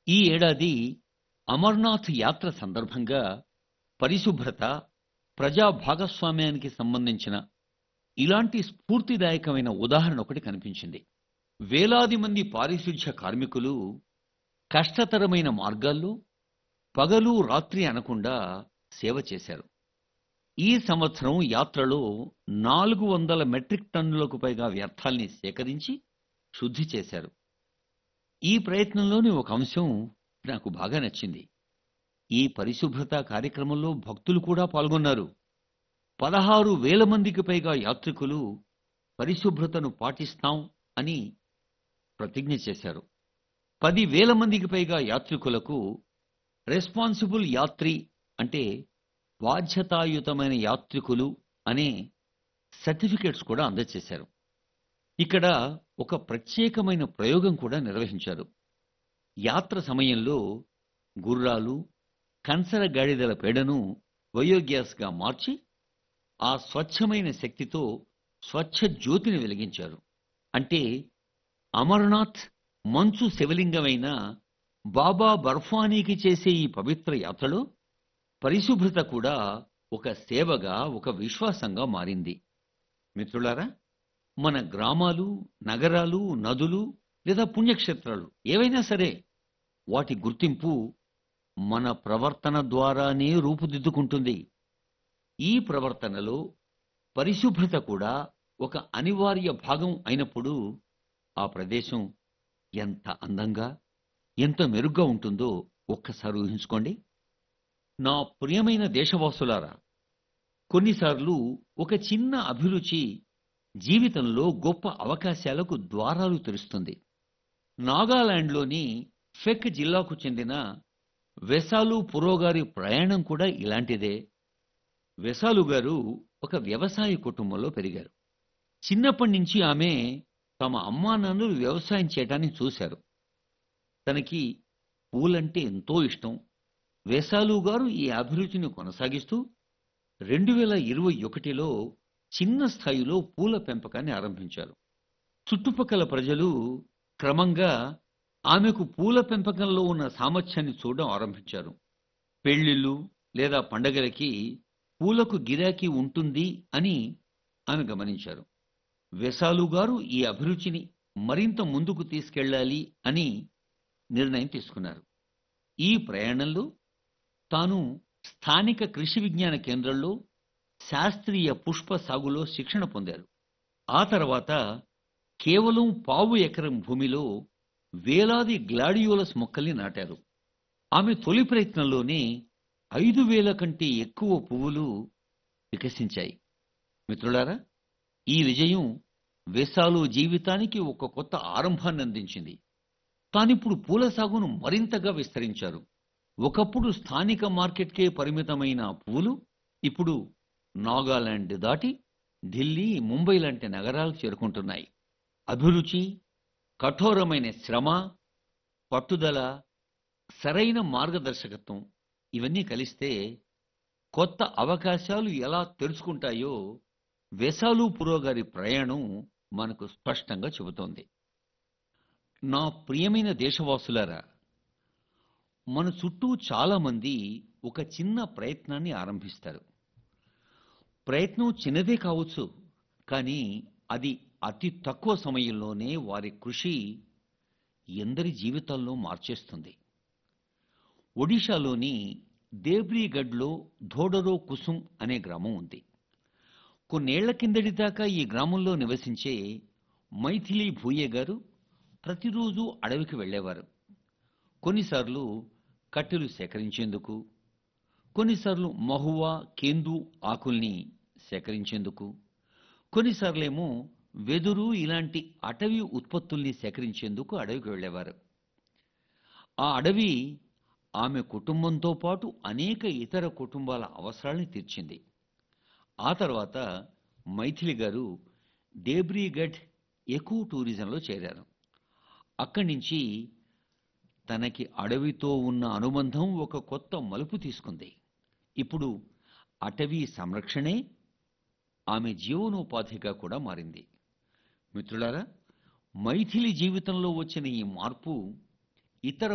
ఈ ఏడాది అమర్నాథ్ యాత్ర సందర్భంగా పరిశుభ్రత ప్రజా భాగస్వామ్యానికి సంబంధించిన ఇలాంటి స్ఫూర్తిదాయకమైన ఉదాహరణ ఒకటి కనిపించింది వేలాది మంది పారిశుధ్య కార్మికులు కష్టతరమైన మార్గాల్లో పగలు రాత్రి అనకుండా సేవ చేశారు ఈ సంవత్సరం యాత్రలో నాలుగు వందల మెట్రిక్ టన్నులకు పైగా వ్యర్థాల్ని సేకరించి శుద్ధి చేశారు ఈ ప్రయత్నంలోని ఒక అంశం నాకు బాగా నచ్చింది ఈ పరిశుభ్రత కార్యక్రమంలో భక్తులు కూడా పాల్గొన్నారు పదహారు వేల మందికి పైగా యాత్రికులు పరిశుభ్రతను పాటిస్తాం అని ప్రతిజ్ఞ చేశారు పది వేల మందికి పైగా యాత్రికులకు రెస్పాన్సిబుల్ యాత్రి అంటే బాధ్యతాయుతమైన యాత్రికులు అనే సర్టిఫికెట్స్ కూడా అందజేశారు ఇక్కడ ఒక ప్రత్యేకమైన ప్రయోగం కూడా నిర్వహించారు యాత్ర సమయంలో గుర్రాలు కంచర గాడిదల పేడను బయోగ్యాస్గా మార్చి ఆ స్వచ్ఛమైన శక్తితో స్వచ్ఛ జ్యోతిని వెలిగించారు అంటే అమర్నాథ్ మంచు శివలింగమైన బాబా బర్ఫానీకి చేసే ఈ పవిత్ర యాత్రలో పరిశుభ్రత కూడా ఒక సేవగా ఒక విశ్వాసంగా మారింది మిత్రులారా మన గ్రామాలు నగరాలు నదులు లేదా పుణ్యక్షేత్రాలు ఏవైనా సరే వాటి గుర్తింపు మన ప్రవర్తన ద్వారానే రూపుదిద్దుకుంటుంది ఈ ప్రవర్తనలో పరిశుభ్రత కూడా ఒక అనివార్య భాగం అయినప్పుడు ఆ ప్రదేశం ఎంత అందంగా ఎంత మెరుగ్గా ఉంటుందో ఒక్కసారి ఊహించుకోండి నా ప్రియమైన దేశవాసులారా కొన్నిసార్లు ఒక చిన్న అభిరుచి జీవితంలో గొప్ప అవకాశాలకు ద్వారాలు తెరుస్తుంది నాగాలాండ్లోని ఫెక్ జిల్లాకు చెందిన వెసాలు పురోగారి ప్రయాణం కూడా ఇలాంటిదే వెసాలు గారు ఒక వ్యవసాయ కుటుంబంలో పెరిగారు చిన్నప్పటి నుంచి ఆమె తమ అమ్మా నాన్నలు వ్యవసాయం చేయటాన్ని చూశారు తనకి పూలంటే ఎంతో ఇష్టం వేసాలు గారు ఈ అభిరుచిని కొనసాగిస్తూ రెండు వేల ఇరవై ఒకటిలో చిన్న స్థాయిలో పూల పెంపకాన్ని ఆరంభించారు చుట్టుపక్కల ప్రజలు క్రమంగా ఆమెకు పూల పెంపకంలో ఉన్న సామర్థ్యాన్ని చూడడం ఆరంభించారు పెళ్లిళ్ళు లేదా పండగలకి పూలకు గిరాకీ ఉంటుంది అని ఆమె గమనించారు వెసాలు గారు ఈ అభిరుచిని మరింత ముందుకు తీసుకెళ్ళాలి అని నిర్ణయం తీసుకున్నారు ఈ ప్రయాణంలో తాను స్థానిక కృషి విజ్ఞాన కేంద్రంలో శాస్త్రీయ పుష్ప సాగులో శిక్షణ పొందారు ఆ తర్వాత కేవలం పావు ఎకరం భూమిలో వేలాది గ్లాడియోలస్ మొక్కల్ని నాటారు ఆమె తొలి ప్రయత్నంలోనే ఐదు వేల కంటే ఎక్కువ పువ్వులు వికసించాయి మిత్రులారా ఈ విజయం వెసాలు జీవితానికి ఒక కొత్త ఆరంభాన్ని అందించింది తానిప్పుడు పూల సాగును మరింతగా విస్తరించారు ఒకప్పుడు స్థానిక మార్కెట్కే పరిమితమైన పూలు ఇప్పుడు నాగాలాండ్ దాటి ఢిల్లీ ముంబై లాంటి నగరాలు చేరుకుంటున్నాయి అభిరుచి కఠోరమైన శ్రమ పట్టుదల సరైన మార్గదర్శకత్వం ఇవన్నీ కలిస్తే కొత్త అవకాశాలు ఎలా తెరుచుకుంటాయో వెసాలు పురోగారి ప్రయాణం మనకు స్పష్టంగా చెబుతోంది నా ప్రియమైన దేశవాసులారా మన చుట్టూ చాలా మంది ఒక చిన్న ప్రయత్నాన్ని ఆరంభిస్తారు ప్రయత్నం చిన్నదే కావచ్చు కానీ అది అతి తక్కువ సమయంలోనే వారి కృషి ఎందరి జీవితాల్లో మార్చేస్తుంది ఒడిషాలోని దేబ్రీగఢ్లో ధోడరో కుసుమ్ అనే గ్రామం ఉంది కొన్నేళ్ల కిందటి దాకా ఈ గ్రామంలో నివసించే మైథిలి భూయే గారు ప్రతిరోజు అడవికి వెళ్ళేవారు కొన్నిసార్లు కట్టెలు సేకరించేందుకు కొన్నిసార్లు మహువా కేందు ఆకుల్ని సేకరించేందుకు కొన్నిసార్లేమో వెదురు ఇలాంటి అటవీ ఉత్పత్తుల్ని సేకరించేందుకు అడవికి వెళ్ళేవారు ఆ అడవి ఆమె కుటుంబంతో పాటు అనేక ఇతర కుటుంబాల అవసరాల్ని తీర్చింది ఆ తర్వాత మైథిలి గారు దేబ్రీగఢ్ ఎకో టూరిజంలో చేరారు అక్కడి నుంచి తనకి అడవితో ఉన్న అనుబంధం ఒక కొత్త మలుపు తీసుకుంది ఇప్పుడు అటవీ సంరక్షణే ఆమె జీవనోపాధిగా కూడా మారింది మిత్రులారా మైథిలి జీవితంలో వచ్చిన ఈ మార్పు ఇతర